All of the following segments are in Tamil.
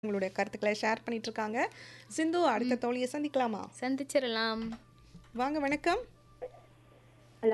உங்களுடைய கருத்துக்களை ஷேர் பண்ணிட்டு இருக்காங்க சிந்து அடுத்த தோழியை சந்திக்கலாமா சந்திச்சிடலாம் வாங்க வணக்கம் ஹலோ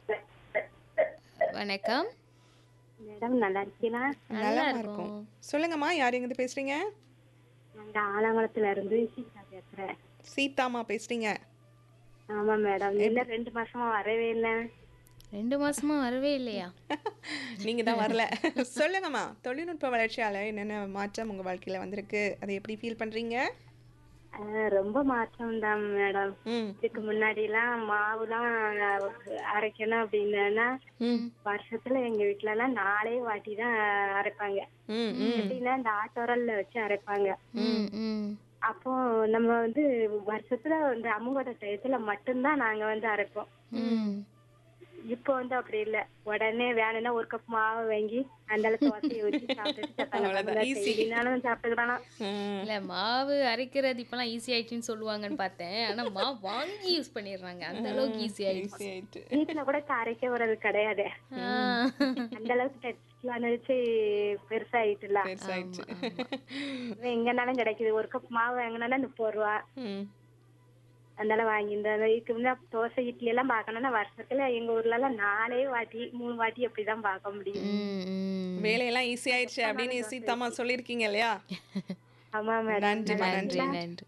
வணக்கம் மேடம் நல்லா இருக்கீங்களா நலமா இருக்கும் சொல்லுங்கம்மா யார் எங்கிருந்து பேசுறீங்க நாங்க ஆலங்குளத்துல இருந்து சீதா பேசுறேன் சீதாமா பேசுறீங்க ஆமா மேடம் இன்னும் ரெண்டு மாசமா வரவே இல்லை ரெண்டு மாசமா வரவே இல்லையா நீங்க தான் வரல சொல்லுங்கம்மா தொழில்நுட்ப வளர்ச்சியால என்னென்ன மாற்றம் உங்க வாழ்க்கையில வந்திருக்கு அதை எப்படி ஃபீல் பண்றீங்க ஆஹ் ரொம்ப மாற்றம் தான் மேடம் ம் இதுக்கு முன்னாடி எல்லாம் மாவுலாம் அரைக்கணும் அப்படின்னா வருஷத்துல எங்க வீட்டுல எல்லாம் நாளே வாட்டி தான் அரைப்பாங்க ம் எப்படின்னா இந்த ஆட்டோரல்ல வச்சு அரைப்பாங்க ம் ம் அப்போ நம்ம வந்து வருஷத்துல இந்த அம்முகோட டயத்துல மட்டும்தான் நாங்க வந்து அரைப்போம் ம் இப்போ வந்து அப்படி இல்ல உடனே வேணும்னா ஒரு கப் மாவு வாங்கி அந்த அளவுக்கு வசதி ஊற்றி அவ்வளவுதான், easy. சாப்பிட்டுட்டு சாப்பிட்டுக்கலாம் ம். இல்ல மாவு அரைக்கிறது இப்பெல்லாம் ஈஸி ஆயிடுச்சுன்னு சொல்லுவாங்கன்னு பார்த்தேன் ஆனா மாவு வாங்கி யூஸ் பண்ணிடுறாங்க அந்த அளவுக்கு ஈஸி ஆயிடுச்சு Easy ஆயிட்டு வீட்டுல கூட அரைக்க வர்றது கிடையாது ஆ. அந்த அளவுக்கு டெக்ஸ்ட்லாச்சு பெருசாயிட்டுல பெருசாயிடுச்சு எங்கனாலும் கிடைக்குது ஒரு கப் மாவு வாங்கினா முப்பது ரூபா ம் அதனால வாங்கி இந்த இதுக்கு முன்ன தோசை இட்லி எல்லாம் பார்க்கணும்னா வருஷத்துல எங்க ஊர்ல எல்லாம் நாலே வாட்டி மூணு வாட்டி அப்படிதான் பார்க்க முடியும் ம், ம். வேலையெல்லாம் ஈஸி ஆயிடுச்சு அப்படின்னு சீதாமா சொல்லியிருக்கீங்க இல்லையா ஆமா மேடம் நன்றிம்மா நன்றி நன்றி நன்றி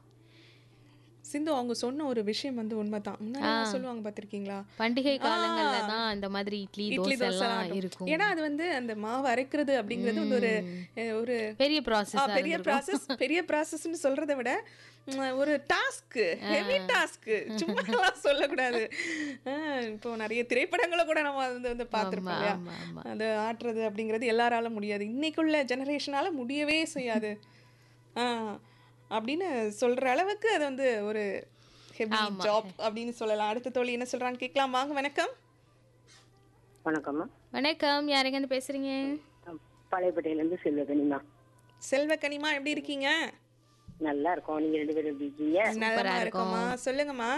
சிந்து அவங்க சொன்ன ஒரு விஷயம் வந்து உண்மைதான் முன்னாடி எல்லாம் சொல்லுவாங்க பார்த்திருக்கீங்களா பண்டிகை காலங்கள்ல தான் இந்த மாதிரி இட்லி இட்லி தோசை தோசை எல்லாம் ஆட்டும். இருக்கும் ஏன்னா அது வந்து அந்த மாவு அரைக்கிறது அப்படிங்கிறது வந்து ஒரு அஹ், ஒரு பெரிய ஆ, ப்ராசஸ் பெரிய ப்ராசஸ் பெரிய ப்ராசஸ்னு சொல்றதை விட ம், ஒரு டாஸ்க் ஹெவி டாஸ்க் சும்மா சொல்லக்கூடாது ஆ, இப்போ நிறைய திரைப்படங்களை கூட நம்ம வந்து வந்து பார்த்துருப்போம் இல்லையா ஆமா ஆமா அது ஆட்டுறது அப்படிங்கிறது எல்லாரால முடியாது இன்னைக்குள்ள ஜெனரேஷனால முடியவே செய்யாது ஆ, அப்படின்னு சொல்ற அளவுக்கு அது வந்து ஒரு ஹெவி ஜாப் அப்படின்னு சொல்லலாம் அடுத்த தோழி என்ன சொல்றான்னு கேட்கலாம் வாங்க வணக்கம் வணக்கம்மா வணக்கம் யாருங்க இருந்து பேசுறீங்க பழையப்பட்டையில இருந்து செல்வகனிமா செல்வக்கனிமா எப்படி இருக்கீங்க நல்லா இருக்கோம் நீங்க ரெண்டு பேரும் எப்படி இருக்கீங்க நலமா இருக்கோமா சொல்லுங்கம்மா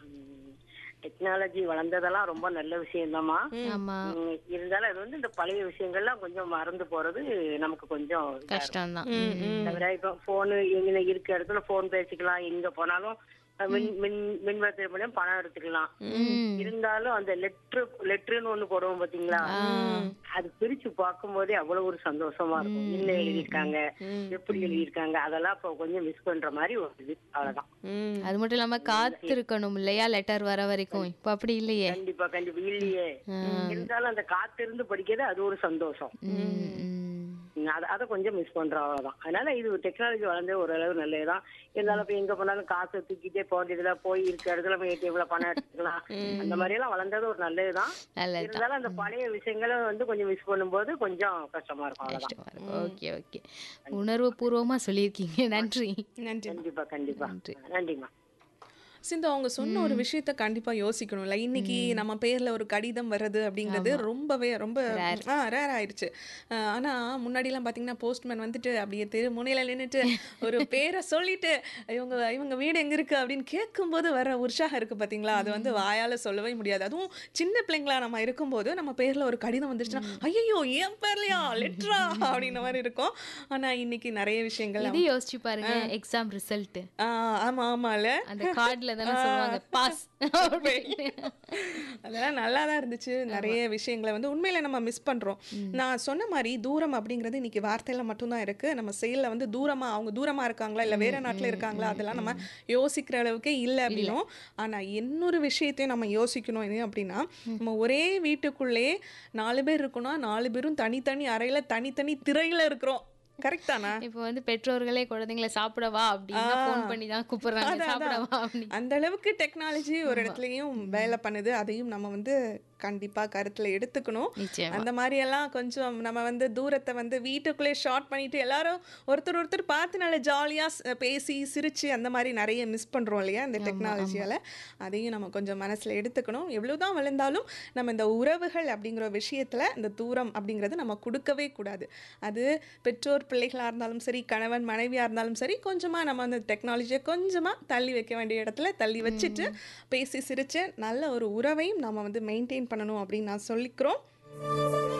டெக்னாலஜி வளர்ந்ததெல்லாம் ரொம்ப நல்ல விஷயம்தாம்மா ஆமா உம், இருந்தாலும் அது வந்து இந்த பழைய விஷயங்கள்லாம் கொஞ்சம் மறந்து போறது நமக்கு கொஞ்சம் இதா இருக்கும். கஷ்டம்தான் தவிர இப்ப போனு எங்க இருக்க இடத்துல போன் பேசிக்கலாம் எங்க போனாலும் அஹ், மின் மின் மின்வசதி மூலியம் பணம் எடுத்துக்கலாம் ம். இருந்தாலும் அந்த லெட்ரு லெட்டர்னு ஒண்ணு போடுவோம் பாத்தீங்களா அது பிரிச்சு பார்க்கும்போதே அவ்வளவு ஒரு சந்தோஷமா இருக்கும் என்ன எழுதியிருக்காங்க எப்படி எழுதியிருக்காங்க அதெல்லாம் இப்ப கொஞ்சம் மிஸ் பண்ற மாதிரி ஒரு இது அவ்வளவுதான் ம் அது மட்டும் இல்லாம காத்திருக்கணும் இல்லையா லெட்டர் வர வரைக்கும் இப்ப அப்படி இல்லையே கண்டிப்பா கண்டிப்பா இல்லையே இருந்தாலும் அந்த காத்திருந்து படிக்கிறது அது ஒரு சந்தோஷம் ம், ம். ம், அத அதை கொஞ்சம் மிஸ் பண்றோம் அவ்வளவுதான் அதனால இது டெக்னாலஜி வளர்ந்தே ஓரளவு நல்லதுதான் இருந்தாலும் இப்ப எங்க போனாலும் காசை தூக்கிட்டே போக இதுல போய் இருக்க இடத்துல போய் ஏடிஎம்ல பணம் எடுத்துக்கலாம் அந்த மாதிரி எல்லாம் வளர்ந்தது ஒரு நல்லதுதான் நல்லதுதான் இருந்தாலும் அந்த பழைய விஷயங்களை வந்து கொஞ்சம் மிஸ் பண்ணும்போது கொஞ்சம் கஷ்டமா இருக்கும் அவ்வளவுதான் கஷ்டமா இருக்கும் ஓகே ஓகே உணர்வு பூர்வமா சொல்லியிருக்கீங்க நன்றி நன்றி கண்டிப்பா கண்டிப்பா நன்றிம்மா சிந்து அவங்க சொன்ன ஒரு விஷயத்த கண்டிப்பா யோசிக்கணும்ல இன்னைக்கு நம்ம பேர்ல ஒரு கடிதம் வர்றது அப்படிங்கிறது ரொம்பவே ரொம்ப ஆ ரேர் ஆயிடுச்சு அஹ், ஆனா முன்னாடி எல்லாம் பாத்தீங்கன்னா போஸ்ட்மேன் வந்துட்டு அப்படியே தெரு முனையில நின்னுட்டு ஒரு பேரை சொல்லிட்டு இவங்க இவங்க வீடு எங்க இருக்கு அப்படின்னு கேட்கும்போது வர உற்சாகம் இருக்கு பாத்தீங்களா அது வந்து வாயால சொல்லவே முடியாது அதுவும் சின்ன பிள்ளைங்களா நம்ம இருக்கும்போது நம்ம பேர்ல ஒரு கடிதம் வந்துருச்சுன்னா ஐயோ என் பேர்லயா லெட்டரா அப்படின்ற மாதிரி இருக்கும் ஆனா இன்னைக்கு நிறைய விஷயங்கள் இது யோசிச்சு பாருங்க எக்ஸாம் ரிசல்ட் ஆ, ஆமா ஆமால அந்த கார்டுல தானே சொல்லுவாங்க பாஸ் அதெல்லாம் நல்லா தான் இருந்துச்சு நிறைய விஷயங்களை வந்து உண்மையில நம்ம மிஸ் பண்றோம் நான் சொன்ன மாதிரி தூரம் அப்படிங்கிறது இன்னைக்கு வார்த்தையில மட்டும்தான் இருக்கு நம்ம செயல்ல வந்து தூரமா அவங்க தூரமா இருக்காங்களா இல்ல வேற நாட்டுல இருக்காங்களா அதெல்லாம் நம்ம யோசிக்கிற அளவுக்கே இல்லை அப்படின்னும் ஆனா இன்னொரு விஷயத்தையும் நம்ம யோசிக்கணும் என்ன அப்படின்னா நம்ம ஒரே வீட்டுக்குள்ளே நாலு பேர் இருக்கோம்னா நாலு பேரும் தனித்தனி அறையில தனித்தனி திரையில இருக்கிறோம் கரெக்ட் தானா இப்போ வந்து பெற்றோர்களே குழந்தைங்களை சாப்பிடவா அப்படின்னு ஃபோன் பண்ணி தான் கூப்பிடுறாங்க சாப்பிடவா அப்படின்னு அந்த அளவுக்கு டெக்னாலஜி ஒரு இடத்துலயும் வேலை பண்ணுது அதையும் நம்ம வந்து கண்டிப்பா கருத்துல எடுத்துக்கணும் நிச்சயமா அந்த மாதிரி எல்லாம் கொஞ்சம் நம்ம வந்து தூரத்தை வந்து வீட்டுக்குள்ளே ஷார்ட் பண்ணிட்டு எல்லாரும் ஒருத்தர் ஒருத்தர் பார்த்து நல்ல ஜாலியா பேசி சிரிச்சு அந்த மாதிரி நிறைய மிஸ் பண்றோம் இல்லையா இந்த டெக்னாலஜியால அதையும் நம்ம கொஞ்சம் மனசுல எடுத்துக்கணும் எவ்வளவுதான் வளர்ந்தாலும் நம்ம இந்த உறவுகள் அப்படிங்கிற விஷயத்துல இந்த தூரம் அப்படிங்கிறது நம்ம கொடுக்கவே கூடாது அது பெற்றோர் பிள்ளைகளா இருந்தாலும் சரி கணவன் மனைவியா இருந்தாலும் சரி கொஞ்சமா நம்ம அந்த டெக்னாலஜியை கொஞ்சமா தள்ளி வைக்க வேண்டிய இடத்துல தள்ளி வச்சுட்டு பேசி சிரிச்சு நல்ல ஒரு உறவையும் நம்ம வந்து மெயின்டைன் பண்ணணும் அப்படின்னு நான் சொல்லிக்கிறோம்